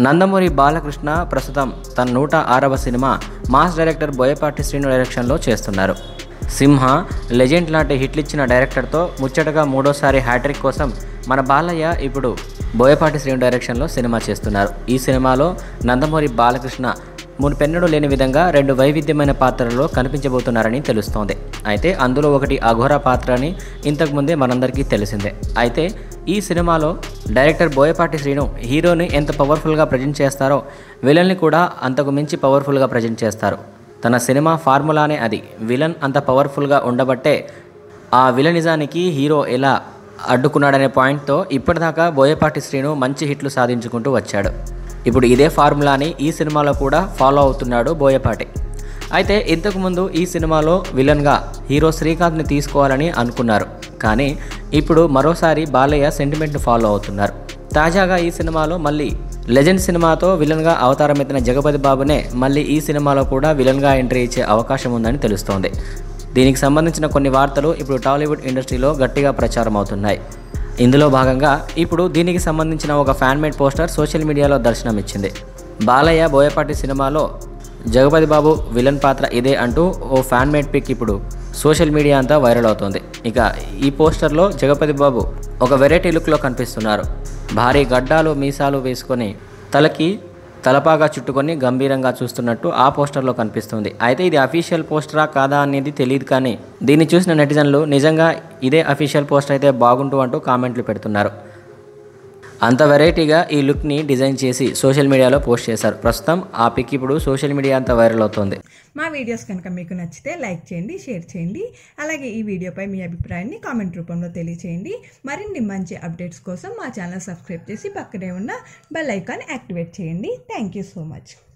నందమూరి బాలకృష్ణ ప్రస్తుతం తన నూట ఆరవ cinema mass director Boyapati Srinu డైరెక్షన్లో చేస్తున్నారు సింహ లెజెండ్ లాంటి హిట్లిచ్చిన డైరెక్టర్తో ముచ్చటగా మూడోసారి హ్యాట్రిక్ కోసం మన బాలయ్య ఇప్పుడు బోయపాటి శ్రీను డైరెక్షన్లో సినిమా చేస్తున్నారు ఈ సినిమాలో నందమూరి బాలకృష్ణ మునుపెన్నడూ లేని విధంగా రెండు వైవిధ్యమైన పాత్రల్లో కనిపించబోతున్నారని తెలుస్తోంది అయితే అందులో ఒకటి అఘోర పాత్ర అని ఇంతకుముందే మనందరికీ తెలిసిందే అయితే ఈ సినిమాలో డైరెక్టర్ బోయపాటి శ్రీను హీరోని ఎంత పవర్ఫుల్గా ప్రజెంట్ చేస్తారో విలన్ని కూడా అంతకు మించి పవర్ఫుల్గా ప్రజెంట్ చేస్తారు తన సినిమా ఫార్ములానే అది విలన్ అంత పవర్ఫుల్గా ఉండబట్టే ఆ విలనిజానికి హీరో ఎలా అడ్డుకున్నాడనే పాయింట్తో ఇప్పటిదాకా బోయపాటి శ్రీను మంచి హిట్లు సాధించుకుంటూ వచ్చాడు ఇప్పుడు ఇదే ఫార్ములాని ఈ సినిమాలో కూడా ఫాలో అవుతున్నాడు బోయపాటి అయితే ఇంతకుముందు ఈ సినిమాలో విలన్గా హీరో శ్రీకాంత్ని తీసుకోవాలని అనుకున్నారు కానీ ఇప్పుడు మరోసారి బాలయ్య సెంటిమెంట్ని ఫాలో అవుతున్నారు తాజాగా ఈ సినిమాలో మళ్ళీ లెజెండ్ సినిమాతో విలన్గా అవతారం ఎత్తిన జగపతి బాబునే మళ్ళీ ఈ సినిమాలో కూడా విలన్గా ఎంట్రీ ఇచ్చే అవకాశం ఉందని తెలుస్తోంది దీనికి సంబంధించిన కొన్ని వార్తలు ఇప్పుడు టాలీవుడ్ ఇండస్ట్రీలో గట్టిగా ప్రచారం అవుతున్నాయి ఇందులో భాగంగా ఇప్పుడు దీనికి సంబంధించిన ఒక ఫ్యాన్మేడ్ పోస్టర్ సోషల్ మీడియాలో దర్శనమిచ్చింది బాలయ్య బోయపాటి సినిమాలో జగపతి బాబు విలన్ పాత్ర ఇదే అంటూ ఓ ఫ్యాన్మేడ్ పిక్ ఇప్పుడు సోషల్ మీడియా అంతా వైరల్ అవుతోంది ఇక ఈ పోస్టర్లో జగపతి బాబు ఒక వెరైటీ లుక్లో కనిపిస్తున్నారు భారీ గడ్డాలు మీసాలు వేసుకొని తలకి తలపాగా చుట్టుకొని గంభీరంగా చూస్తున్నట్టు ఆ పోస్టర్లో కనిపిస్తుంది అయితే ఇది అఫీషియల్ పోస్టరా కాదా అనేది తెలియదు కానీ దీన్ని చూసిన నెటిజన్లు నిజంగా ఇదే అఫీషియల్ పోస్టర్ అయితే బాగుంటూ అంటూ కామెంట్లు పెడుతున్నారు అంత వెరైటీగా ఈ లుక్ని డిజైన్ చేసి సోషల్ మీడియాలో పోస్ట్ చేశారు ప్రస్తుతం ఆ పిక్ ఇప్పుడు సోషల్ మీడియా అంతా వైరల్ అవుతోంది మా వీడియోస్ కనుక మీకు నచ్చితే లైక్ చేయండి షేర్ చేయండి అలాగే ఈ వీడియోపై మీ అభిప్రాయాన్ని కామెంట్ రూపంలో తెలియచేయండి మరిన్ని మంచి అప్డేట్స్ కోసం మా ఛానల్ సబ్స్క్రైబ్ చేసి పక్కనే ఉన్న బెల్ ఐకాన్ యాక్టివేట్ చేయండి థ్యాంక్ యూ సో మచ్